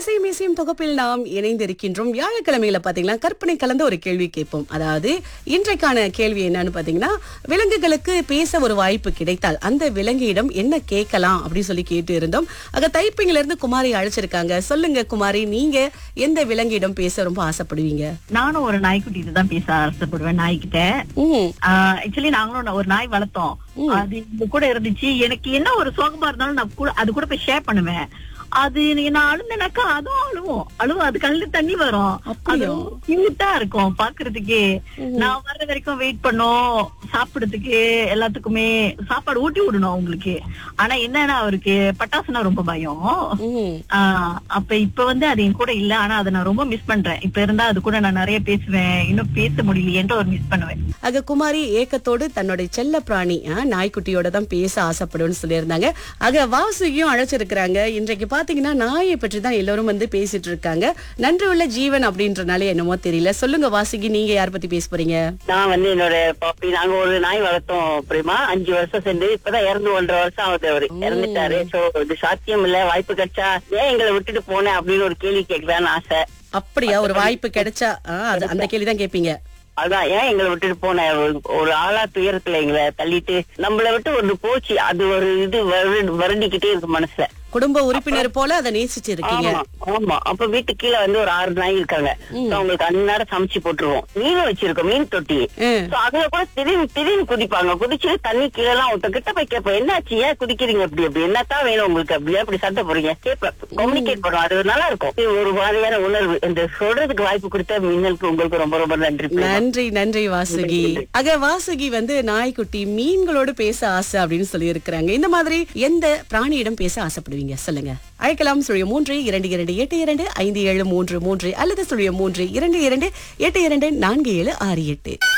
இசையும் இசையும் தொகுப்பில் நாம் இணைந்திருக்கின்றோம் வியாழக்கிழமையில பாத்தீங்கன்னா கற்பனை கலந்த ஒரு கேள்வி கேட்போம் அதாவது இன்றைக்கான கேள்வி என்னன்னு பாத்தீங்கன்னா விலங்குகளுக்கு பேச ஒரு வாய்ப்பு கிடைத்தால் அந்த விலங்கிடம் என்ன கேட்கலாம் அப்படின்னு சொல்லி கேட்டு இருந்தோம் ஆக தைப்பிங்ல இருந்து குமாரி அழைச்சிருக்காங்க சொல்லுங்க குமாரி நீங்க எந்த விலங்கிடம் பேச ரொம்ப ஆசைப்படுவீங்க நானும் ஒரு நாய்க்குட்டி தான் பேச ஆசைப்படுவேன் நாய்கிட்ட ம் ஆக்சுவலி நாங்களும் ஒரு நாய் வளர்த்தோம் அது இது கூட இருந்துச்சு எனக்கு என்ன ஒரு சோகமா இருந்தாலும் நான் கூட அது கூட போய் ஷேர் பண்ணுவேன் அது நான் அழுந்தனாக்கா அதுவும் அழுவும் அழுவும் அது கண்ணு தண்ணி வரும் அப்படியா? கியூட்டா இருக்கும் பாக்குறதுக்கே நான் வர்ற வரைக்கும் வெயிட் பண்ணோம் சாப்பிடுறதுக்கு எல்லாத்துக்குமே சாப்பாடு ஊட்டி விடணும் அவங்களுக்கு ஆனா என்னன்னா அவருக்கு பட்டாசுனா ரொம்ப பயம் ம் ஆஹ் அப்ப இப்ப வந்து அது என் கூட இல்ல ஆனா அதை நான் ரொம்ப மிஸ் பண்றேன் இப்ப இருந்தா அது கூட நான் நிறைய பேசுவேன் இன்னும் பேச முடியலையேன்ற ஒரு மிஸ் பண்ணுவேன் ஆக குமாரி ஏக்கத்தோடு தன்னுடைய செல்ல பிராணி ஆ, நாய்க்குட்டியோட தான் பேச ஆசைப்படும்னு சொல்லியிருந்தாங்க ஆக வாசுகியும் அழைச்சிருக்கிறாங்க இன்றைக்கு பாத்தீங்கன்னா நாயை பற்றி தான் எல்லாரும் வந்து பேசிட்டு இருக்காங்க நன்றி உள்ள ஜீவன் அப்படின்றனால என்னமோ தெரியல சொல்லுங்க வாசுகி நீங்க யார் பத்தி பேச போறீங்க நான் வந்து என்னோட பாப்பி நாங்க ஒரு நாய் வளர்த்தோம் பிரேமா அஞ்சு வருஷம் சென்று இப்பதான் இறந்து ஒன்றரை வருஷம் ஆகுது அவரு இறந்துட்டாரு சோ இது சாத்தியம் இல்ல வாய்ப்பு கிடைச்சா ஏன் எங்களை விட்டுட்டு போனேன் அப்படின்னு ஒரு கேள்வி கேட்கலான்னு ஆசை அப்படியா ஒரு வாய்ப்பு கிடைச்சா ஆ, அது அந்த கேள்வி தான் கேட்பீங்க அதான் ஏன் எங்களை விட்டுட்டு போன ஒரு- ஒரு ஆளா துயரத்துல எங்களை தள்ளிட்டு நம்மள விட்டு ஒன்று போச்சு அது ஒரு இது வருடி- வருடிக்கிட்டே இருக்கு மனசுல குடும்ப உறுப்பினர் போல அதை நேசிச்சு இருக்கீங்க ஆமா ஆமா அப்ப வீட்டு கீழே வந்து ஒரு ஆறு நாய் இருக்காங்க So, அவங்களுக்கு அந்நேரம் சமைச்சு போட்டுருவோம் மீன் வச்சிருக்கோம் மீன் தொட்டி ம். So, அதுல கூட திடீர்னு திடீர்னு குதிப்பாங்க குதிச்சு தண்ணி கீழே எல்லாம் ஒருத்த கிட்ட போய் கேட்போம் என்னாச்சு ஏன் குதிக்கிறீங்க அப்படி அப்படி என்னத்தான் வேணும் உங்களுக்கு அப்படி அப்படி சண்டை போறீங்க கேட்பேன் கம்யூனிகேட் பண்ணுவோம் அது நல்லா இருக்கும் இது ஒரு மாதிரியான உணர்வு இந்த சொல்றதுக்கு வாய்ப்பு கொடுத்த மின்னலுக்கு உங்களுக்கு ரொம்ப ரொம்ப நன்றி நன்றி நன்றி வாசுகி ஆக வாசுகி வந்து நாய்க்குட்டி மீன்களோடு பேச ஆசை அப்படின்னு சொல்லி இருக்கிறாங்க இந்த மாதிரி எந்த பிராணியிடம் பேச ஆசைப்படுவீங்க சொல்லுங்க அழைக்கலாம் சுழிய மூன்று இரண்டு இரண்டு எட்டு இரண்டு ஐந்து ஏழு மூன்று மூன்று அல்லது சுழிய மூன்று இரண்டு இரண்டு எட்டு இரண்டு நான்கு ஏழு ஆறு எட்டு